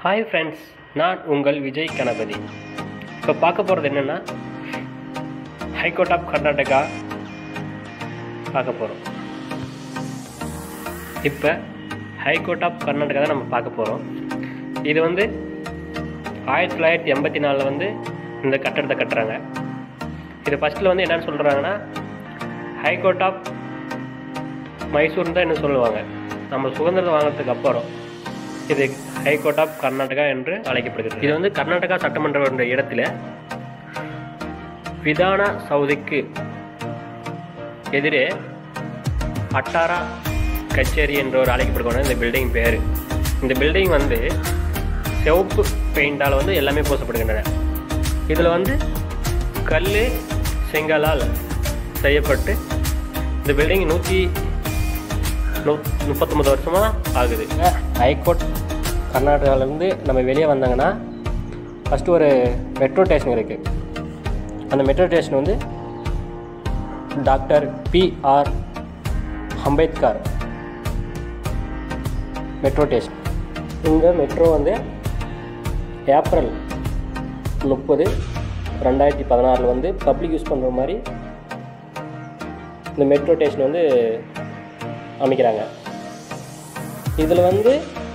hi friends நான் உங்கள் விஜய் கணபதி இப்போ பார்க்க போகிறது என்னென்னா ஹைகோர்ட் ஆஃப் கர்நாடகா பார்க்க போகிறோம் இப்போ ஹைகோர்ட் ஆஃப் கர்நாடகா தான் நம்ம பார்க்க போகிறோம் இது வந்து ஆயிரத்தி தொள்ளாயிரத்தி எண்பத்தி நாலில் வந்து இந்த கட்டடத்தை கட்டுறாங்க இது ஃபஸ்ட்டில் வந்து என்னென்னு சொல்கிறாங்கன்னா ஹைகோர்ட் ஆஃப் மைசூர்னு தான் என்ன சொல்லுவாங்க நம்ம சுதந்திரம் வாங்கினதுக்கு அப்புறம் இது ஹைகோர்ட் ஆஃப் கர்நாடகா என்று அழைக்கப்படுகிறது இது வந்து கர்நாடகா சட்டமன்ற என்ற இடத்துல விதான சவுதிக்கு எதிரே அட்டாரா கச்சேரி என்று ஒரு அழைக்கப்படுகிற இந்த பில்டிங் பேர் இந்த பில்டிங் வந்து சிவப்பு பெயிண்டால் வந்து எல்லாமே பூசப்படுகின்றன இதில் வந்து கல் செங்கலால் செய்யப்பட்டு இந்த பில்டிங் நூற்றி நூ முப்பத்தொம்பது வருஷமாக ஆகுது ஹைகோர்ட் கர்நாடகாவிலேருந்து நம்ம வெளியே வந்தாங்கன்னா ஃபஸ்ட்டு ஒரு மெட்ரோ ஸ்டேஷன் இருக்குது அந்த மெட்ரோ ஸ்டேஷன் வந்து doctor BR Ambedkar metro station இந்த மெட்ரோ வந்து ஏப்ரல் முப்பது ரெண்டாயிரத்தி பதினாறில் வந்து பப்ளிக் யூஸ் பண்ணுற மாதிரி இந்த மெட்ரோ ஸ்டேஷன் வந்து அமைக்கிறாங்க இதில் வந்து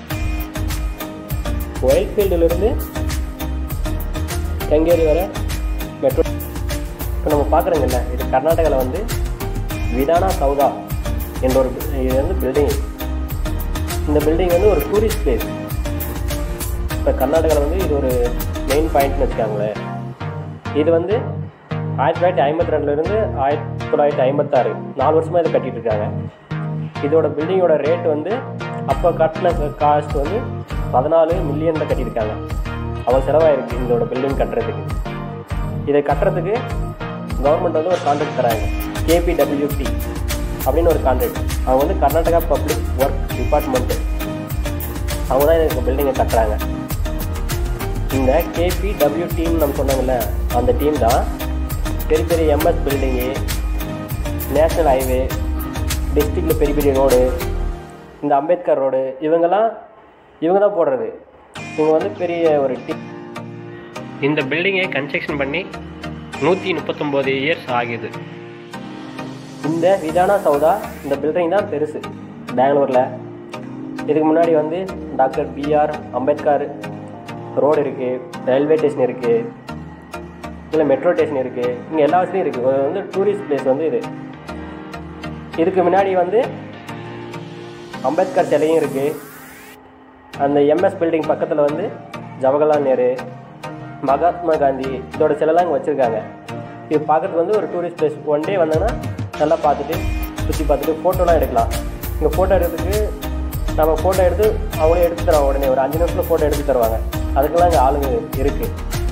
ஒயில்ஃபீல்டிலிருந்து கங்கேரி வர மெட்ரோ இப்போ நம்ம பார்க்குறோங்கல்ல இது கர்நாடகாவில் வந்து விதானா சௌதா என்ற ஒரு இது வந்து பில்டிங் இந்த பில்டிங் வந்து ஒரு டூரிஸ்ட் பிளேஸ் இப்போ கர்நாடகாவில் வந்து இது ஒரு மெயின் பாயிண்ட்னு வச்சுக்காங்களேன் இது வந்து ஆயிரத்தி தொள்ளாயிரத்தி ஐம்பத்தி ரெண்டுலேருந்து ஆயிரத்தி தொள்ளாயிரத்தி ஐம்பத்தாறு நாலு வருஷமாக இதை கட்டிகிட்டு இருக்காங்க இதோட பில்டிங்கோட ரேட் வந்து அப்போ கட்டின காஸ்ட் வந்து பதினாலு மில்லியனில் கட்டியிருக்காங்க அவ்வளோ செலவாயிருக்கு இதோட பில்டிங் கட்டுறதுக்கு இதை கட்டுறதுக்கு கவர்மெண்ட் வந்து ஒரு கான்ட்ராக்ட் தராங்க கேபிடபிள்யூடி அப்படின்னு ஒரு கான்ட்ராக்ட் அவங்க வந்து கர்நாடகா பப்ளிக் ஒர்க் டிபார்ட்மெண்ட்டு அவங்க தான் இந்த பில்டிங்கை கட்டுறாங்க இந்த கேபிடபிள்யூ டீம் நம்ம சொன்னாங்கல்ல அந்த டீம் தான் பெரிய பெரிய எம்எஸ் பில்டிங்கு நேஷ்னல் ஹைவே டிஸ்ட்ரிக்டில் பெரிய பெரிய ரோடு இந்த அம்பேத்கர் ரோடு இவங்கெல்லாம் இவங்க தான் போடுறது இவங்க வந்து பெரிய ஒரு டீம் இந்த பில்டிங்கை கன்ஸ்ட்ரக்ஷன் பண்ணி நூற்றி முப்பத்தொம்போது இயர்ஸ் ஆகுது இந்த விதானா சௌதா இந்த பில்டிங் தான் பெருசு பெங்களூரில் இதுக்கு முன்னாடி வந்து டாக்டர் பிஆர் அம்பேத்கர் ரோடு இருக்குது ரயில்வே ஸ்டேஷன் இருக்குது இதில் மெட்ரோ ஸ்டேஷன் இருக்குது இங்கே எல்லா வசதியும் இருக்குது இது வந்து டூரிஸ்ட் பிளேஸ் வந்து இது இதுக்கு முன்னாடி வந்து அம்பேத்கர் சிலையும் இருக்குது அந்த எம்எஸ் பில்டிங் பக்கத்தில் வந்து ஜவஹர்லால் நேரு மகாத்மா காந்தி இதோட சிலைலாம் இங்கே வச்சுருக்காங்க இது பார்க்குறதுக்கு வந்து ஒரு டூரிஸ்ட் பிளேஸ் ஒன் டே வந்தாங்கன்னா நல்லா பார்த்துட்டு சுற்றி பார்த்துட்டு ஃபோட்டோலாம் எடுக்கலாம் இங்கே ஃபோட்டோ எடுக்கிறதுக்கு நம்ம ஃபோட்டோ எடுத்து அவங்களே எடுத்து தருவாங்க உடனே ஒரு அஞ்சு நிமிஷத்தில் ஃபோட்டோ எடுத்து தருவாங்க அதுக்கெல்லாம் இங்கே ஆளுங்க இருக்குது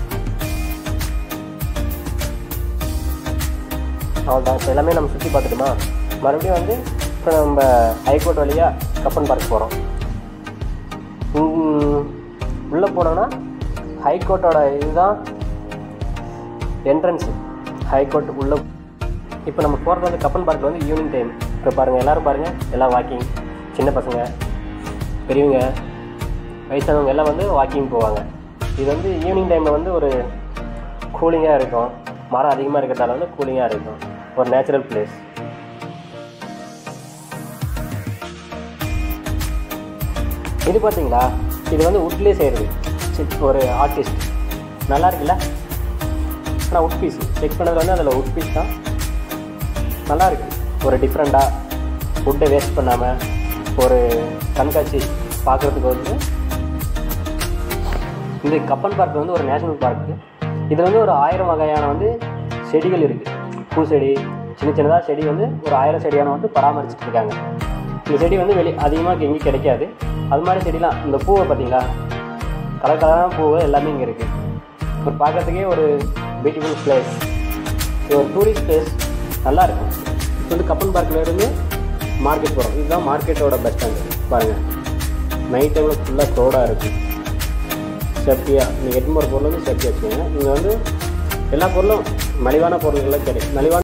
அவ்வளோதான் இப்போ எல்லாமே நம்ம சுற்றி பார்த்துட்டுமா மறுபடியும் வந்து இப்போ நம்ம ஹைகோர்ட் வழியாக கப்பன் பார்க் போகிறோம் உள்ளே போனோன்னா ஹைகோர்ட்டோட இதுதான் என்ட்ரன்ஸு ஹைகோர்ட் உள்ளே இப்போ நம்ம போகிறது வந்து கப்பன் பார்க்கில் வந்து ஈவினிங் டைம் இப்போ பாருங்கள் எல்லோரும் பாருங்கள் எல்லாம் வாக்கிங் சின்ன பசங்க பெரியவங்க வயசானவங்க எல்லாம் வந்து வாக்கிங் போவாங்க இது வந்து ஈவினிங் டைமில் வந்து ஒரு கூலிங்காக இருக்கும் மரம் அதிகமாக இருக்கிறதால வந்து கூலிங்காக இருக்கும் ஒரு நேச்சுரல் பிளேஸ் இது பார்த்தீங்களா இது வந்து உட்லேயே செய்கிறது ஒரு ஆர்டிஸ்ட் நல்லா இருக்குல்ல ஆனால் உட் பீஸ் செக் பண்ணது வந்து அதில் உட் பீஸ் தான் நல்லா இருக்குது ஒரு டிஃப்ரெண்ட்டாக ஃபுட்டை வேஸ்ட் பண்ணாமல் ஒரு கண்காட்சி பார்க்குறதுக்கு வந்து இந்த கப்பன் பார்க் வந்து ஒரு நேஷனல் பார்க்கு இதில் வந்து ஒரு ஆயிரம் வகையான வந்து செடிகள் இருக்குது பூ செடி சின்ன சின்னதாக செடி வந்து ஒரு ஆயிரம் செடியான வந்து பராமரிச்சுட்டு இருக்காங்க இந்த செடி வந்து வெளி அதிகமாக எங்கேயும் கிடைக்காது அது மாதிரி செடிலாம் இந்த பூவை பார்த்தீங்களா கலர் கலரான பூவை எல்லாமே இங்கே இருக்குது ஒரு பார்க்குறதுக்கே ஒரு பியூட்டிஃபுல் பிளேஸ் இது ஒரு டூரிஸ்ட் பிளேஸ் நல்லா இருக்கும் இப்போ வந்து கப்பன் பார்க்கில் இருந்து மார்க்கெட் போகிறோம் இதுதான் மார்க்கெட்டோட பஸ் ஸ்டாண்டு பாருங்கள் நைட் டைமில் ஃபுல்லாக க்ரௌடாக இருக்குது சேஃப்டியாக நீங்கள் எட்டு போகிற பொருள் வந்து சேஃப்டியாக வச்சுக்கோங்க இங்கே வந்து எல்லா பொருளும் மலிவான பொருள்கள்லாம் கிடைக்கும் மலிவான